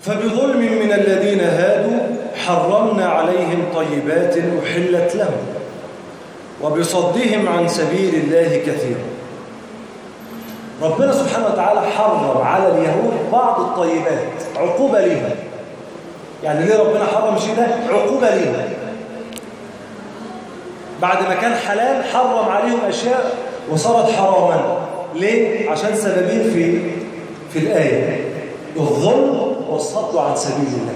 فبظلم من الذين هادوا حرمنا عليهم طيبات أحلت لهم وبصدهم عن سبيل الله كثيرا ربنا سبحانه وتعالى حرم على اليهود بعض الطيبات عقوبة ليهم يعني ليه ربنا حرم شيء ده عقوبة ليهم بعد ما كان حلال حرم عليهم أشياء وصارت حراما ليه؟ عشان سببين في في الآية الظلم والصد عن سبيل الله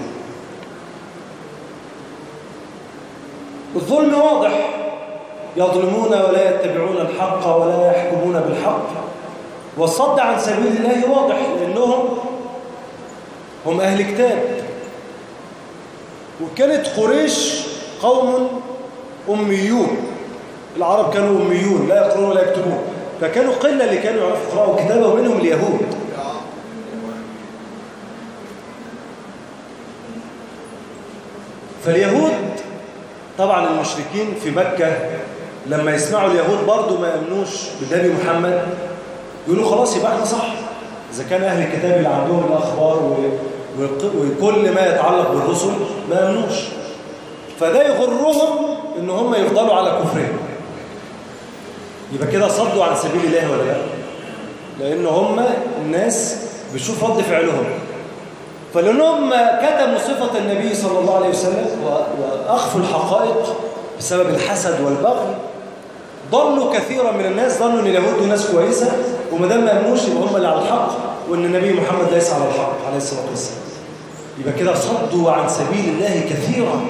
الظلم واضح يظلمون ولا يتبعون الحق ولا يحكمون بالحق والصد عن سبيل الله واضح لأنهم هم أهل كتاب وكانت قريش قوم أميون العرب كانوا أميون لا يقرؤون ولا يكتبون فكانوا قلة اللي كانوا يعرفوا يقرأوا كتابة ومنهم اليهود فاليهود طبعا المشركين في مكة لما يسمعوا اليهود برضو ما يأمنوش بالنبي محمد يقولوا خلاص يبقى احنا صح إذا كان أهل الكتاب اللي عندهم الأخبار و... وكل ما يتعلق بالرسل ما يأمنوش فده يغرهم ان هم يفضلوا على كفرهم يبقى كده صدوا عن سبيل الله ولا لا لان هم الناس بتشوف رد فعلهم فلانهم كتموا صفه النبي صلى الله عليه وسلم واخفوا الحقائق بسبب الحسد والبغي ضلوا كثيرا من الناس ظنوا ان اليهود دول ناس كويسه وما دام ما امنوش يبقى هم اللي على الحق وان النبي محمد ليس على الحق عليه الصلاه والسلام يبقى كده صدوا عن سبيل الله كثيرا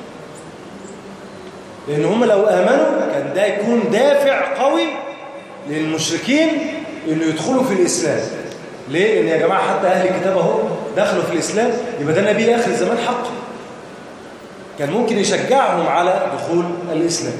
لأن هم لو آمنوا كان ده يكون دافع قوي للمشركين إنه يدخلوا في الإسلام ليه؟ لأن يا جماعة حتى أهل الكتاب أهو دخلوا في الإسلام يبقى ده نبي آخر الزمان حق كان ممكن يشجعهم على دخول الإسلام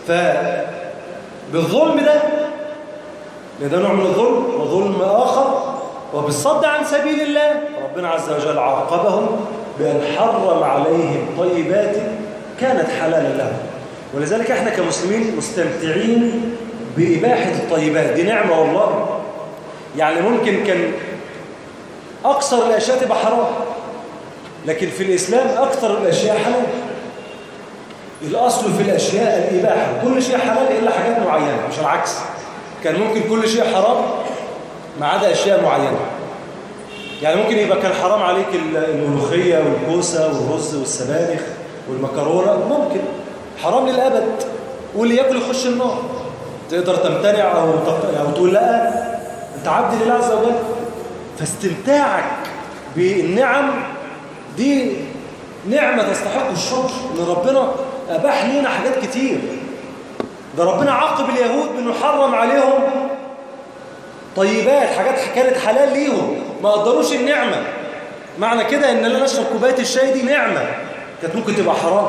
فبالظلم ده ده نوع من الظلم وظلم آخر وبالصد عن سبيل الله ربنا عز وجل عاقبهم بأن حرم عليهم طيبات كانت حلالا لهم ولذلك احنا كمسلمين مستمتعين بإباحة الطيبات دي نعمة والله يعني ممكن كان أكثر الأشياء تبقى حرام لكن في الإسلام أكثر الأشياء حلال الأصل في الأشياء الإباحة كل شيء حلال إلا حاجات معينة مش العكس كان ممكن كل شيء حرام ما عدا أشياء معينة يعني ممكن يبقى كان حرام عليك الملوخية والكوسة والرز والسبانخ والمكرونة ممكن حرام للأبد واللي ياكل يخش النار تقدر تمتنع أو, أو تقول لا أنت عبد لله عز وجل فاستمتاعك بالنعم دي نعمة تستحق الشكر إن ربنا أباح لنا حاجات كتير ده ربنا عاقب اليهود بأنه حرم عليهم طيبات حاجات كانت حلال ليهم ما قدروش النعمة معنى كده إن أنا أشرب كوباية الشاي دي نعمة كانت ممكن تبقى حرام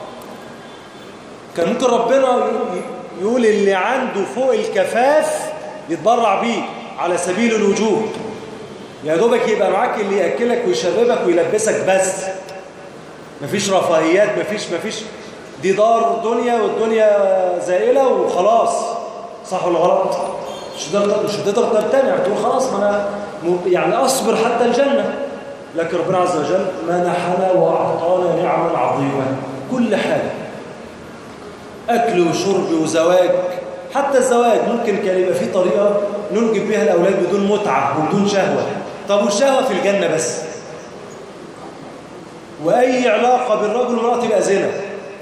كان ممكن ربنا يقول اللي عنده فوق الكفاف يتبرع بيه على سبيل الوجوب يا دوبك يبقى معاك اللي ياكلك ويشربك ويلبسك بس مفيش رفاهيات مفيش مفيش دي دار دنيا والدنيا زائله وخلاص صح ولا غلط مش هتقدر مش هتقدر تمتنع تقول خلاص ما انا يعني اصبر حتى الجنه لكن ربنا عز وجل منحنا واعطانا نعما عظيمه كل حاجه أكل وشرب وزواج حتى الزواج ممكن كان يبقى فيه طريقة ننجب بها الأولاد بدون متعة وبدون شهوة طب والشهوة في الجنة بس وأي علاقة بالرجل والمرأة تبقى زنا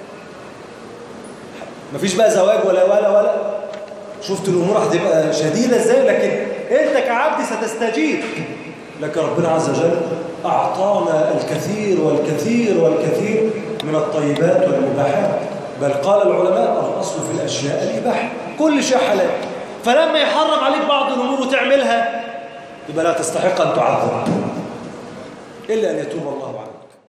مفيش بقى زواج ولا ولا ولا شفت الأمور هتبقى شديدة ازاي لكن أنت كعبد ستستجيب لكن ربنا عز وجل أعطانا الكثير والكثير والكثير من الطيبات والمباحات بل قال العلماء الأصل في الأشياء الإباحة كل شيء حلال فلما يحرم عليك بعض الأمور وتعملها يبقى لا تستحق أن تعذب إلا أن يتوب الله عنك